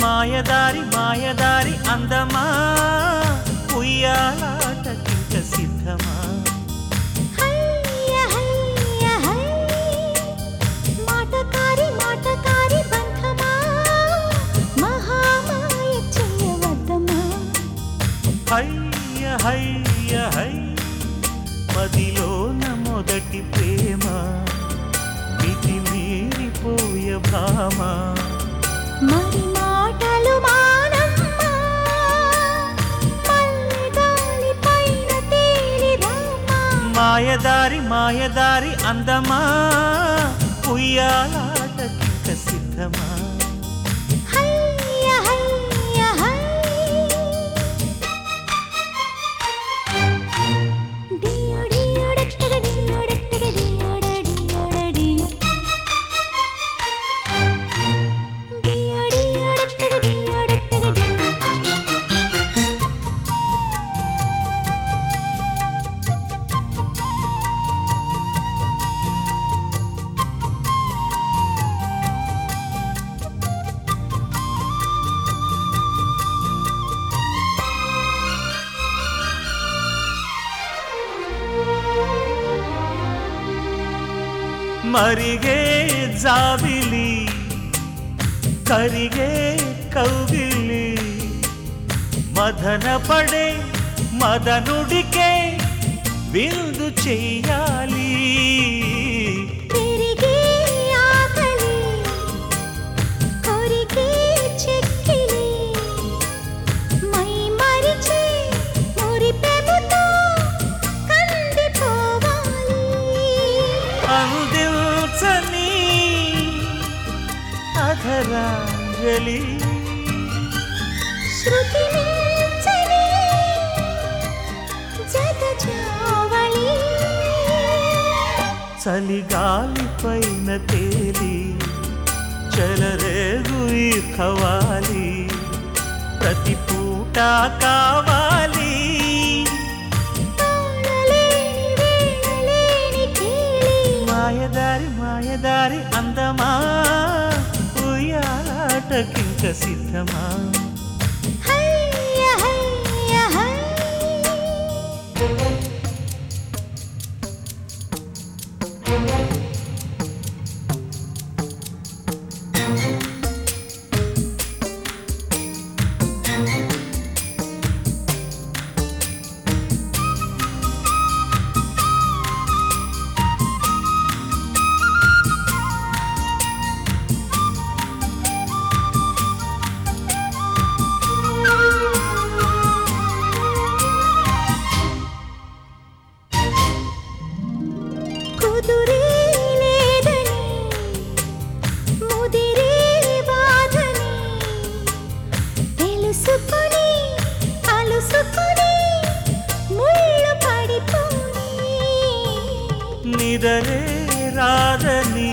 మాయదారి మాయదారి అందమా ఉయ్యాలాటకింక సిద్ధమా హయ్య హయ్య హై మాటకారి మాటకారి బంధమా మహామాయ చెయ్యవద్దమా హయ్య హయ్య హై మదిలోన మొదటి ప్రేమ మితి మీరిపోయ భామ మరి మాటలు మానమ్మా మల్లెగాలి పైన తేలి రామా మాయదారి మాయదారి అందమా ఉయ్యాలాటకింక సిద్ధమా హయ్య హయ్య హై డియో డియో డట్టగ డియో డట్టగ డియోడ డియోడ డియో డియో డియో డట్టగ డియో డట్టగ డియో మరిగే జాబిలి కరిగే కౌగిలి మదన పడే మదనుడికే విందు చెయ్యాలి పెరిగే ఆకలి కొరికే చెక్కిలి మై మరిచే మురిపెముతో కందిపోవాలి అందించని అధరాంజలి శృతి మించని జగ జావళి చలిగాలి పైన తేలి చెలరేగు ఈ ఖవాలి ప్రతి పూట కావాలి తాళలేని వేళలేని కేళి మాయదారి మాయదారి అందమా ఉయ్యాటకింక సిద్ధమా హయ్య హయ్య హై కుదురే లేదని ముదిరే బాధని తెలుసుకొని అలుసుకొని ముళ్ళు పడిపోని నిదరే రాదని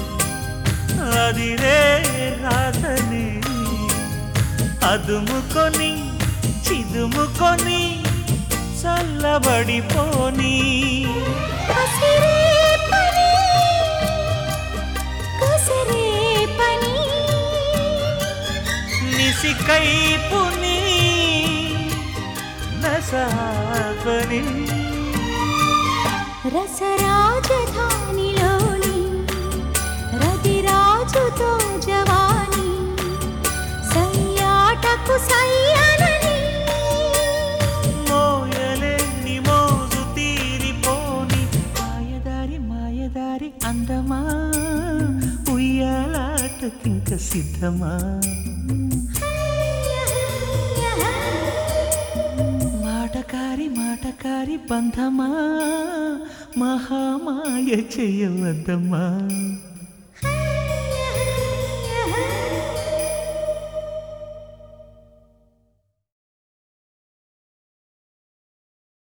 అదిరే రాదని అదుముకొని చిదుముకొని చల్లబడిపోని కసిరే పని కుసిరే పని నిసికైపుని నసాపని రసరాజధానిలోని రతిరాజుతో జవాని సయ్యాటకు సయ్యనని మోయలేని మోజు తీరిపోని మాయదారి మాయదారి అందమా ఉయ్యాలాటకింక సిద్ధమా మాటకారి మాటకారి బంధమా మహామాయ చేయవద్దమ్మా